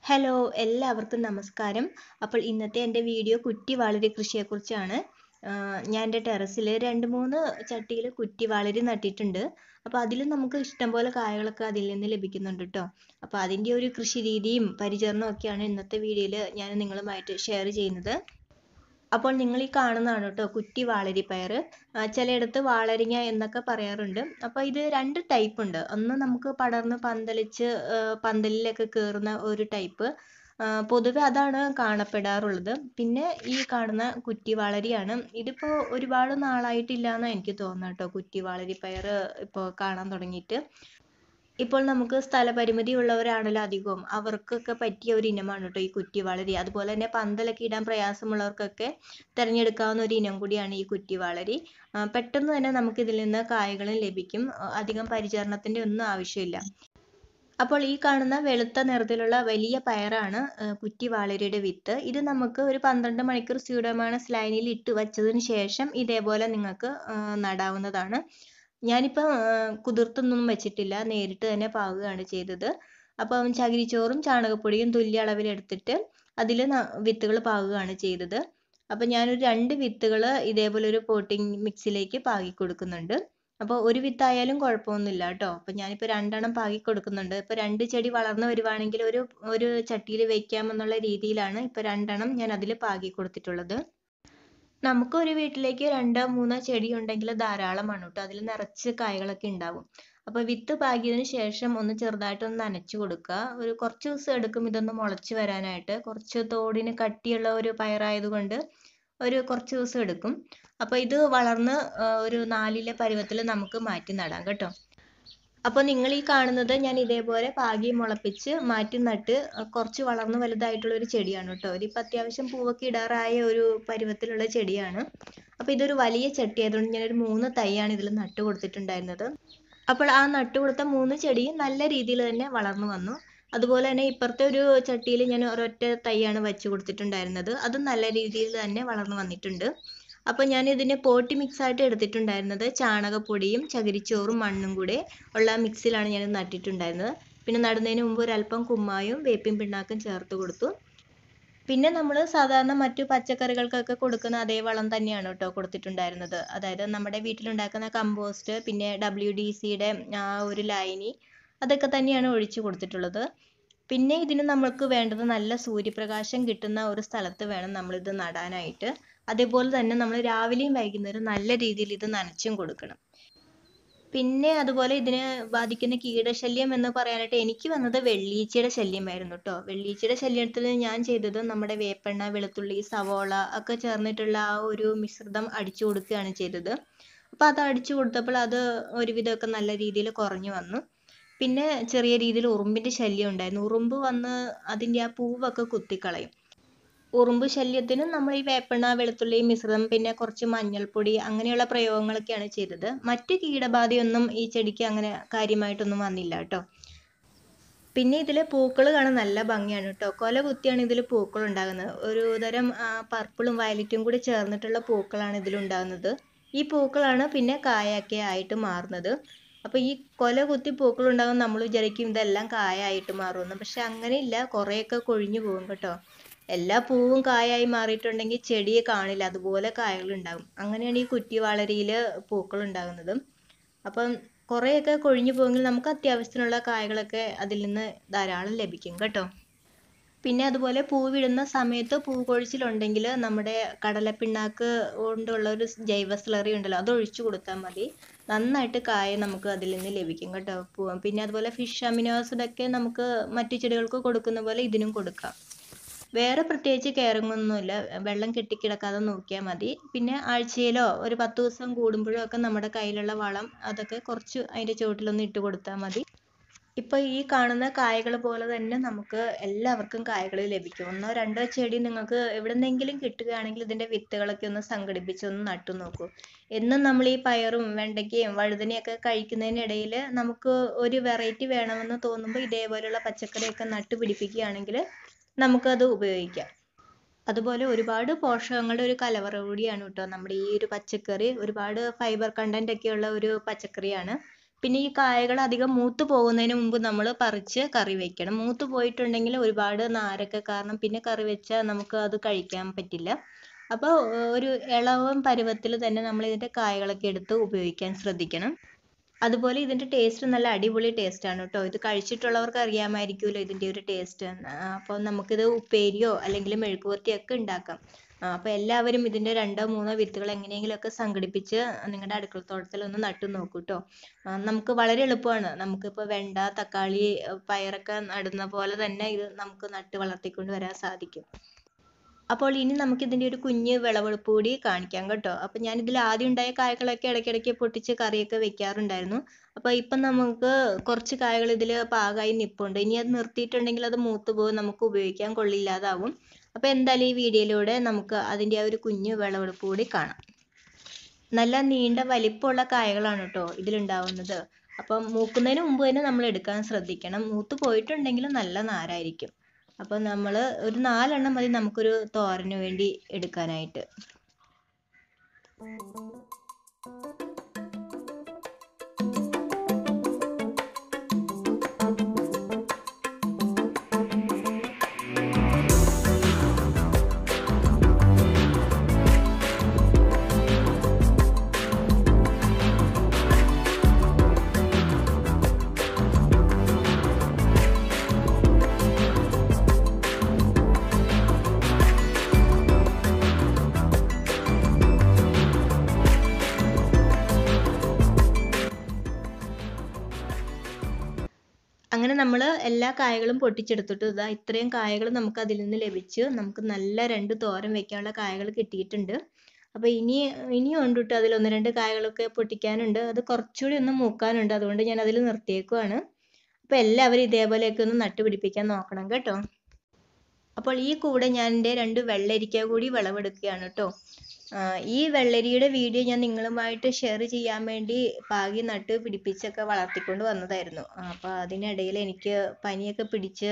hello എല്ലാവർക്കും നമസ്കാരം അപ്പോൾ ഇന്നത്തെ എൻ്റെ വീഡിയോ കുറ്റിവാളരി കൃഷിയെക്കുറിച്ചാണ് ഞാൻ എൻ്റെ ടെറസിൽ രണ്ട് മൂന്ന് ചട്ടിയിൽ കുറ്റിവാളരി നട്ടിട്ടുണ്ട് അപ്പോൾ അതിൽ നമുക്ക് ഇഷ്ടംപോലെ കായകളൊക്കെ അതിൽ നിന്ന് ലഭിക്കുന്നുണ്ട് കേട്ടോ അപ്പോൾ അതിൻ്റെ ഒരു കൃഷി രീതിയും പരിചരണവും ഒക്കെയാണ് ഇന്നത്തെ വീഡിയോയിൽ ഞാൻ നിങ്ങളുമായിട്ട് ഷെയർ ചെയ്യുന്നത് അപ്പോൾ നിങ്ങൾ ഈ കാണുന്നതാണ് കേട്ടോ കുറ്റി വാളരിപ്പയർ ചിലയിടത്ത് വാളരിങ്ങ എന്നൊക്കെ പറയാറുണ്ട് അപ്പോൾ ഇത് രണ്ട് ടൈപ്പ് ഉണ്ട് ഒന്ന് നമുക്ക് പടർന്ന് പന്തലിച്ച് പന്തലിലൊക്കെ കയറുന്ന ഒരു ടൈപ്പ് പൊതുവെ അതാണ് കാണപ്പെടാറുള്ളത് പിന്നെ ഈ കാണുന്ന കുറ്റി വാളരിയാണ് ഇതിപ്പോൾ ഒരുപാട് നാളായിട്ടില്ല എന്നാണ് എനിക്ക് തോന്നുന്നത് കേട്ടോ കുറ്റി വാളരിപ്പയർ ഇപ്പോൾ കാണാൻ തുടങ്ങിയിട്ട് ഇപ്പോൾ നമുക്ക് സ്ഥലപരിമിതി ഉള്ളവരാണല്ലോ അധികവും അവർക്കൊക്കെ പറ്റിയ ഒരു ഇനമാണ് കേട്ടോ ഈ കുറ്റിവാളരി അതുപോലെ തന്നെ പന്തലൊക്കെ ഇടാൻ പ്രയാസമുള്ളവർക്കൊക്കെ തിരഞ്ഞെടുക്കാവുന്ന ഒരു ഇനം കൂടിയാണ് ഈ കുറ്റിവാളരി പെട്ടെന്ന് തന്നെ നമുക്ക് ഇതിൽ നിന്ന് കായകളും ലഭിക്കും അധികം പരിചരണത്തിൻ്റെ ഒന്നും ആവശ്യമില്ല അപ്പോൾ ഈ കാണുന്ന വെളുത്ത നിറത്തിലുള്ള വലിയ പയറാണ് കുറ്റിവാളരിയുടെ വിത്ത് ഇത് നമുക്ക് ഒരു പന്ത്രണ്ട് മണിക്കൂർ സ്യൂഡോമോണസ് ലൈനിൽ ഇട്ട് വച്ചതിന് ശേഷം ഇതേപോലെ നിങ്ങൾക്ക് നടാവുന്നതാണ് ഞാനിപ്പോൾ കുതിർത്തൊന്നും വെച്ചിട്ടില്ല നേരിട്ട് തന്നെ പാകുകയാണ് ചെയ്തത് അപ്പം ചകിരിച്ചോറും ചാണകപ്പൊടിയും തുല്യ അളവിൽ എടുത്തിട്ട് അതിൽ വിത്തുകൾ പാകുകയാണ് ചെയ്തത് അപ്പം ഞാനൊരു രണ്ട് വിത്തുകൾ ഇതേപോലെ ഒരു പോട്ടിംഗ് മിക്സിലേക്ക് പാകി കൊടുക്കുന്നുണ്ട് അപ്പോൾ ഒരു വിത്തായാലും കുഴപ്പമൊന്നുമില്ല കേട്ടോ അപ്പം ഞാനിപ്പോൾ രണ്ടെണ്ണം പാകി കൊടുക്കുന്നുണ്ട് ഇപ്പോൾ രണ്ട് ചെടി വളർന്നു വരുവാണെങ്കിൽ ഒരു ഒരു ചട്ടിയിൽ വെക്കാമെന്നുള്ള രീതിയിലാണ് ഇപ്പോൾ രണ്ടെണ്ണം ഞാൻ അതിൽ പാകി കൊടുത്തിട്ടുള്ളത് നമുക്ക് ഒരു വീട്ടിലേക്ക് രണ്ടോ മൂന്നോ ചെടി ഉണ്ടെങ്കിൽ ധാരാളമാണ് കേട്ടോ അതിൽ നിറച്ച് കായകളൊക്കെ ഉണ്ടാവും അപ്പോൾ വിത്ത് പാകിയതിന് ശേഷം ഒന്ന് ചെറുതായിട്ട് ഒന്ന് നനച്ചു കൊടുക്കുക ഒരു കുറച്ച് ദിവസം എടുക്കും ഇതൊന്ന് മുളച്ച് വരാനായിട്ട് കുറച്ച് തോടിന് കട്ടിയുള്ള ഒരു പയറായതുകൊണ്ട് ഒരു കുറച്ച് ദിവസം എടുക്കും അപ്പോൾ ഇത് വളർന്ന് ഒരു നാലിലെ പരുവത്തിൽ നമുക്ക് മാറ്റി നടാം കേട്ടോ അപ്പോൾ നിങ്ങൾ ഈ കാണുന്നത് ഞാൻ ഇതേപോലെ പാകി മുളപ്പിച്ച് മാറ്റി നട്ട് കുറച്ച് വളർന്ന് വലുതായിട്ടുള്ള ഒരു ചെടിയാണ് കേട്ടോ ഇതിപ്പോൾ അത്യാവശ്യം പൂവൊക്കെ ഇടാറായ ഒരു പരുവത്തിലുള്ള ചെടിയാണ് അപ്പോൾ ഇതൊരു വലിയ ചട്ടി ആയതുകൊണ്ട് ഞാനൊരു മൂന്ന് തൈയാണ് ഇതിൽ നട്ട് കൊടുത്തിട്ടുണ്ടായിരുന്നത് അപ്പോൾ ആ നട്ട് കൊടുത്ത മൂന്ന് ചെടിയും നല്ല രീതിയിൽ തന്നെ വളർന്നു വന്നു അതുപോലെ തന്നെ ഇപ്പുറത്തെ ഒരു ചട്ടിയിൽ ഞാൻ ഒരൊറ്റ തൈയാണ് വെച്ച് കൊടുത്തിട്ടുണ്ടായിരുന്നത് അതും നല്ല രീതിയിൽ തന്നെ വളർന്നു വന്നിട്ടുണ്ട് അപ്പോൾ ഞാൻ ഇതിനെ പോട്ടി മിക്സ് ആയിട്ട് എടുത്തിട്ടുണ്ടായിരുന്നത് ചാണകപ്പൊടിയും ചകിരിച്ചോറും മണ്ണും കൂടെ ഉള്ള മിക്സിലാണ് ഞാൻ നട്ടിട്ടുണ്ടായിരുന്നത് പിന്നെ നടുന്നതിന് മുമ്പ് ഒരല്പം കുമ്മായും വേപ്പിൻ പിണ്ണാക്കും ചേർത്ത് കൊടുത്തു പിന്നെ നമ്മൾ സാധാരണ മറ്റു പച്ചക്കറികൾക്കൊക്കെ കൊടുക്കുന്ന അതേ വളം തന്നെയാണ് കേട്ടോ കൊടുത്തിട്ടുണ്ടായിരുന്നത് അതായത് നമ്മുടെ വീട്ടിലുണ്ടാക്കുന്ന കമ്പോസ്റ്റ് പിന്നെ ഡബ്ല്യു ഡി സിയുടെ ആ ഒരു ലൈനി അതൊക്കെ തന്നെയാണ് ഒഴിച്ചു കൊടുത്തിട്ടുള്ളത് പിന്നെ ഇതിന് നമ്മൾക്ക് വേണ്ടത് നല്ല സൂര്യപ്രകാശം കിട്ടുന്ന ഒരു സ്ഥലത്ത് വേണം നമ്മളിത് നടാനായിട്ട് അതേപോലെ തന്നെ നമ്മൾ രാവിലെയും വൈകുന്നേരം നല്ല രീതിയിൽ ഇത് നനച്ചും കൊടുക്കണം പിന്നെ അതുപോലെ ഇതിനെ ബാധിക്കുന്ന കീടശല്യം എന്ന് പറയാനായിട്ട് എനിക്ക് വന്നത് വെള്ളീച്ചയുടെ ശല്യമായിരുന്നു കേട്ടോ വെള്ളീച്ചയുടെ ശല്യത്തിൽ ഞാൻ ചെയ്തത് നമ്മുടെ വേപ്പെണ്ണ വെളുത്തുള്ളി സവോള ഒക്കെ ചേർന്നിട്ടുള്ള ആ ഒരു മിശ്രിതം അടിച്ചു കൊടുക്കുകയാണ് ചെയ്തത് അപ്പോൾ അത് അടിച്ചു കൊടുത്തപ്പോൾ അത് ഒരുവിധമൊക്കെ നല്ല രീതിയിൽ കുറഞ്ഞു വന്നു പിന്നെ ചെറിയ രീതിയിൽ ഉറുമ്പിൻ്റെ ശല്യം ഉണ്ടായിരുന്നു ഉറുമ്പ് വന്ന് അതിൻ്റെ ആ പൂവൊക്കെ കുത്തിക്കളയും ഉറുമ്പ് ശല്യത്തിന് നമ്മൾ ഈ വേപ്പെണ്ണ വെളുത്തുള്ളി മിശ്രിതം പിന്നെ കുറച്ച് മഞ്ഞൾപ്പൊടി അങ്ങനെയുള്ള പ്രയോഗങ്ങളൊക്കെയാണ് ചെയ്തത് മറ്റ് കീടബാധയൊന്നും ഈ ചെടിക്ക് അങ്ങനെ കാര്യമായിട്ടൊന്നും വന്നില്ല കേട്ടോ പിന്നെ ഇതിൽ പൂക്കൾ കാണാൻ നല്ല ഭംഗിയാണ് കേട്ടോ കൊല കുത്തിയാണ് ഇതിൽ പൂക്കൾ ഉണ്ടാകുന്നത് ഒരു തരം പർപ്പിളും വയലറ്റും കൂടി ചേർന്നിട്ടുള്ള പൂക്കളാണ് ഇതിലുണ്ടാകുന്നത് ഈ പൂക്കളാണ് പിന്നെ കായൊക്കെ ആയിട്ട് മാറുന്നത് അപ്പോൾ ഈ കൊല കുത്തി പൂക്കൾ ഉണ്ടാകും നമ്മൾ വിചാരിക്കും ഇതെല്ലാം കായായിട്ട് മാറുമെന്ന് പക്ഷെ അങ്ങനെയില്ല കുറേയൊക്കെ കൊഴിഞ്ഞു പോകും കേട്ടോ എല്ലാ പൂവും കായായി മാറിയിട്ടുണ്ടെങ്കിൽ ചെടിയെ കാണില്ല അതുപോലെ കായകൾ ഉണ്ടാകും അങ്ങനെയാണ് ഈ കുറ്റിവാളരിയിൽ പൂക്കൾ ഉണ്ടാകുന്നത് അപ്പം കുറേയൊക്കെ കൊഴിഞ്ഞു പോയെങ്കിൽ നമുക്ക് അത്യാവശ്യത്തിനുള്ള കായകളൊക്കെ അതിൽ നിന്ന് ധാരാളം ലഭിക്കും കേട്ടോ പിന്നെ അതുപോലെ പൂവിടുന്ന സമയത്ത് പൂ കൊഴിച്ചിലുണ്ടെങ്കിൽ നമ്മുടെ കടലപ്പിണ്ണാക്ക് കൊണ്ടുള്ള ഒരു ജൈവ സ്ലറി ഉണ്ടല്ലോ അത് ഒഴിച്ചു കൊടുത്താൽ മതി നന്നായിട്ട് കായ നമുക്ക് അതിൽ നിന്ന് ലഭിക്കും കേട്ടോ പിന്നെ അതുപോലെ ഫിഷ് അമിനോ ആസിഡൊക്കെ നമുക്ക് മറ്റു ചെടികൾക്ക് കൊടുക്കുന്ന പോലെ ഇതിനും കൊടുക്കാം വേറെ പ്രത്യേകിച്ച് കെയറിങ്ങൊന്നുമില്ല വെള്ളം കെട്ടിക്കിടക്കാതെ നോക്കിയാൽ മതി പിന്നെ ആഴ്ചയിലോ ഒരു പത്ത് ദിവസം കൂടുമ്പോഴോ ഒക്കെ നമ്മുടെ കയ്യിലുള്ള വളം അതൊക്കെ കുറച്ച് അതിൻ്റെ ചുവട്ടിലൊന്ന് ഇട്ട് കൊടുത്താൽ മതി ഇപ്പോൾ ഈ കാണുന്ന കായകൾ പോലെ തന്നെ നമുക്ക് എല്ലാവർക്കും കായകൾ ലഭിക്കും ഒന്നോ രണ്ടോ ചെടി നിങ്ങൾക്ക് എവിടെന്നെങ്കിലും കിട്ടുകയാണെങ്കിൽ ഇതിൻ്റെ വിത്തുകളൊക്കെ ഒന്ന് സംഘടിപ്പിച്ച് ഒന്ന് നട്ടു നോക്കൂ എന്നും നമ്മൾ ഈ പയറും വെണ്ടയ്ക്കയും വഴുതനയൊക്കെ കഴിക്കുന്നതിനിടയിൽ നമുക്ക് ഒരു വെറൈറ്റി വേണമെന്ന് തോന്നുമ്പോൾ ഇതേപോലെയുള്ള പച്ചക്കറിയൊക്കെ നട്ടു പിടിപ്പിക്കുകയാണെങ്കിൽ നമുക്കത് ഉപയോഗിക്കാം അതുപോലെ ഒരുപാട് പോഷകങ്ങളുടെ ഒരു കലവറ കൂടിയാണ് കേട്ടോ നമ്മുടെ ഈ ഒരു പച്ചക്കറി ഒരുപാട് ഫൈബർ കണ്ടന്റ് ഒക്കെ ഉള്ള ഒരു പച്ചക്കറിയാണ് പിന്നെ ഈ കായകൾ അധികം മൂത്ത് പോകുന്നതിന് മുമ്പ് നമ്മൾ പറിച്ച് കറി വെക്കണം മൂത്ത് പോയിട്ടുണ്ടെങ്കിൽ ഒരുപാട് നാരൊക്കെ കാരണം പിന്നെ കറി വെച്ചാൽ നമുക്ക് അത് കഴിക്കാൻ പറ്റില്ല അപ്പോൾ ഒരു ഇളവൻ പരുവത്തിൽ തന്നെ നമ്മൾ ഇതിൻ്റെ കായകളൊക്കെ എടുത്ത് ഉപയോഗിക്കാൻ ശ്രദ്ധിക്കണം അതുപോലെ ഇതിൻ്റെ ടേസ്റ്റ് നല്ല അടിപൊളി ടേസ്റ്റ് ആണ് കേട്ടോ ഇത് കഴിച്ചിട്ടുള്ളവർക്ക് അറിയാമായിരിക്കുമല്ലോ ഇതിൻ്റെ ഒരു ടേസ്റ്റ് അപ്പോൾ നമുക്കിത് ഉപ്പേരിയോ അല്ലെങ്കിൽ മെഴുക്കുവരട്ടിയോ ഒക്കെ ഉണ്ടാക്കാം അപ്പോൾ എല്ലാവരും ഇതിൻ്റെ രണ്ടോ മൂന്നോ വിത്തുകൾ എങ്ങനെയെങ്കിലുമൊക്കെ സംഘടിപ്പിച്ച് നിങ്ങളുടെ അടുക്കളത്തോട്ടത്തിൽ ഒന്ന് നട്ടു നോക്കൂ കേട്ടോ നമുക്ക് വളരെ എളുപ്പമാണ് നമുക്കിപ്പോൾ വെണ്ട തക്കാളി പയറൊക്കെ നടുന്ന പോലെ തന്നെ ഇത് നമുക്ക് നട്ട് വളർത്തിക്കൊണ്ട് വരാൻ സാധിക്കും അപ്പോൾ ഇനി നമുക്ക് ഇതിൻ്റെ ഒരു കുഞ്ഞ് വിളവെടുപ്പ് കൂടി കാണിക്കാം കേട്ടോ അപ്പോൾ ഞാൻ ഇതിൽ ആദ്യം ഉണ്ടായ കായകളൊക്കെ ഇടയ്ക്കിടയ്ക്ക് പൊട്ടിച്ച് കറിയൊക്കെ വെക്കാറുണ്ടായിരുന്നു അപ്പോൾ ഇപ്പം നമുക്ക് കുറച്ച് കായകൾ ഇതിൽ പാകമായി നിൽപ്പുണ്ട് ഇനി അത് നിർത്തിയിട്ടുണ്ടെങ്കിൽ അത് മൂത്ത് പോകും നമുക്ക് ഉപയോഗിക്കാൻ കൊള്ളില്ലാതാവും അപ്പോൾ എന്തായാലും ഈ വീഡിയോയിലൂടെ നമുക്ക് അതിൻ്റെ ആ ഒരു കുഞ്ഞ് വിളവെടുപ്പ് കൂടി കാണാം നല്ല നീണ്ട വലിപ്പമുള്ള കായകളാണ് കേട്ടോ ഇതിലുണ്ടാവുന്നത് അപ്പം മൂക്കുന്നതിന് മുമ്പ് തന്നെ നമ്മൾ എടുക്കാൻ ശ്രദ്ധിക്കണം മൂത്ത് പോയിട്ടുണ്ടെങ്കിൽ നല്ല നാരായിരിക്കും അപ്പോൾ നമ്മൾ ഒരു നാലെണ്ണം മതി നമുക്കൊരു തോരന് വേണ്ടി എടുക്കാനായിട്ട് അങ്ങനെ നമ്മൾ എല്ലാ കായകളും പൊട്ടിച്ചെടുത്തിട്ട് ഇതാ ഇത്രയും കായകൾ നമുക്ക് അതിൽ നിന്ന് ലഭിച്ചു നമുക്ക് നല്ല രണ്ട് തോരൻ വെക്കാനുള്ള കായകൾ കിട്ടിയിട്ടുണ്ട് അപ്പോൾ ഇനി ഇനിയും ഉണ്ട് കേട്ടോ അതിൽ ഒന്ന് രണ്ട് കായകളൊക്കെ പൊട്ടിക്കാനുണ്ട് അത് കുറച്ചുകൂടി ഒന്ന് മൂക്കാനുണ്ട് അതുകൊണ്ട് ഞാൻ അതിൽ നിർത്തിയേക്കുവാണ് അപ്പോൾ എല്ലാവരും ഇതേപോലെയൊക്കെ ഒന്ന് നട്ടുപിടിപ്പിക്കാൻ നോക്കണം കേട്ടോ അപ്പോൾ ഈ കൂടെ ഞാൻ എൻ്റെ രണ്ട് വെള്ളരിക്ക കൂടി വിളവെടുക്കുകയാണ് കേട്ടോ ഈ വെള്ളരിയുടെ വീഡിയോ ഞാൻ നിങ്ങളുമായിട്ട് ഷെയർ ചെയ്യാൻ വേണ്ടി പാകി നട്ട് പിടിപ്പിച്ചൊക്കെ വളർത്തിക്കൊണ്ട് വന്നതായിരുന്നു അപ്പോൾ അതിനിടയിൽ എനിക്ക് പനിയൊക്കെ പിടിച്ച്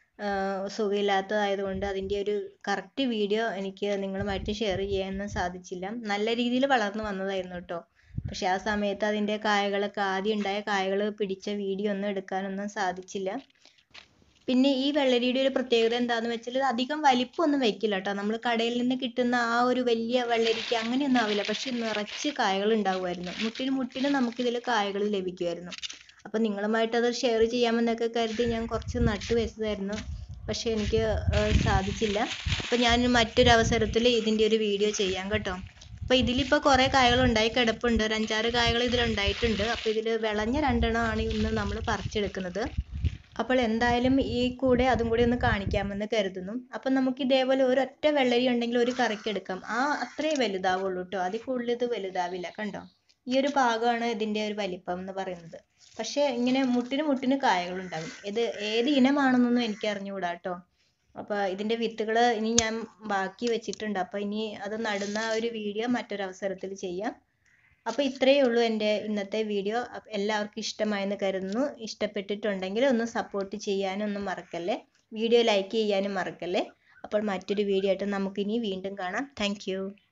സുഖമില്ലാത്തതായതുകൊണ്ട് അതിൻ്റെ ഒരു കറക്റ്റ് വീഡിയോ എനിക്ക് നിങ്ങളുമായിട്ട് ഷെയർ ചെയ്യാനൊന്നും സാധിച്ചില്ല നല്ല രീതിയിൽ വളർന്നു വന്നതായിരുന്നു കേട്ടോ പക്ഷെ ആ സമയത്ത് അതിൻ്റെ കായകളൊക്കെ ആദ്യം ഉണ്ടായ കായകൾ പിടിച്ച വീഡിയോ ഒന്നും എടുക്കാനൊന്നും സാധിച്ചില്ല പിന്നെ ഈ വെള്ളരിയുടെ ഒരു പ്രത്യേകത എന്താണെന്ന് വെച്ചാൽ ഇത് അധികം വലിപ്പമൊന്നും വെക്കില്ല കേട്ടോ നമ്മൾ കടയിൽ നിന്ന് കിട്ടുന്ന ആ ഒരു വലിയ വെള്ളരിക്ക അങ്ങനെയൊന്നും ആവില്ല പക്ഷെ നിറച്ച് കായകൾ ഉണ്ടാവുമായിരുന്നു മുട്ടിന് മുട്ടിന് നമുക്കിതിൽ കായകൾ ലഭിക്കുമായിരുന്നു അപ്പോൾ നിങ്ങളുമായിട്ട് അത് ഷെയർ ചെയ്യാമെന്നൊക്കെ കരുതി ഞാൻ കുറച്ച് നട്ടു വെച്ചതായിരുന്നു പക്ഷെ എനിക്ക് സാധിച്ചില്ല അപ്പോൾ ഞാൻ മറ്റൊരു അവസരത്തിൽ ഇതിൻ്റെ ഒരു വീഡിയോ ചെയ്യാം കേട്ടോ അപ്പോൾ ഇതിലിപ്പോൾ കുറേ കായകൾ ഉണ്ടായി കിടപ്പുണ്ട് ഒരു അഞ്ചാറ് കായകൾ ഇതിലുണ്ടായിട്ടുണ്ട് അപ്പോൾ ഇതിൽ വിളഞ്ഞ രണ്ടെണ്ണമാണ് ഇന്ന് നമ്മൾ പറിച്ചെടുക്കുന്നത് അപ്പോൾ എന്തായാലും ഈ കൂടെ അതും കൂടി ഒന്ന് കാണിക്കാമെന്ന് കരുതുന്നു അപ്പം നമുക്ക് ഇതേപോലെ ഒരൊറ്റ വെള്ളരി ഉണ്ടെങ്കിൽ ഒരു കറിക്ക് എടുക്കാം ആ അത്രേ വലുതാവുള്ളൂ കേട്ടോ അതിൽ കൂടുതൽ ഇത് വലുതാവില്ല കണ്ടോ ഈ ഒരു ഭാഗമാണ് ഇതിൻ്റെ ഒരു വലിപ്പം എന്ന് പറയുന്നത് പക്ഷേ ഇങ്ങനെ മുട്ടിന് മുട്ടിന് കായകൾ ഉണ്ടാകും ഇത് ഏത് ഇനമാണെന്നൊന്നും എനിക്ക് അറിഞ്ഞുകൂടാ കേട്ടോ അപ്പോൾ ഇതിൻ്റെ വിത്തുകൾ ഇനി ഞാൻ ബാക്കി വെച്ചിട്ടുണ്ട് അപ്പോൾ ഇനി അത് നടുന്ന ഒരു വീഡിയോ മറ്റൊരവസരത്തിൽ ചെയ്യാം അപ്പോൾ ഇത്രയേ ഉള്ളൂ എൻ്റെ ഇന്നത്തെ വീഡിയോ എല്ലാവർക്കും ഇഷ്ടമായെന്ന് കരുതുന്നു ഇഷ്ടപ്പെട്ടിട്ടുണ്ടെങ്കിൽ ഒന്ന് സപ്പോർട്ട് ചെയ്യാനൊന്നും മറക്കല്ലേ വീഡിയോ ലൈക്ക് ചെയ്യാനും മറക്കല്ലേ അപ്പോൾ മറ്റൊരു വീഡിയോ ആയിട്ട് നമുക്കിനി വീണ്ടും കാണാം താങ്ക്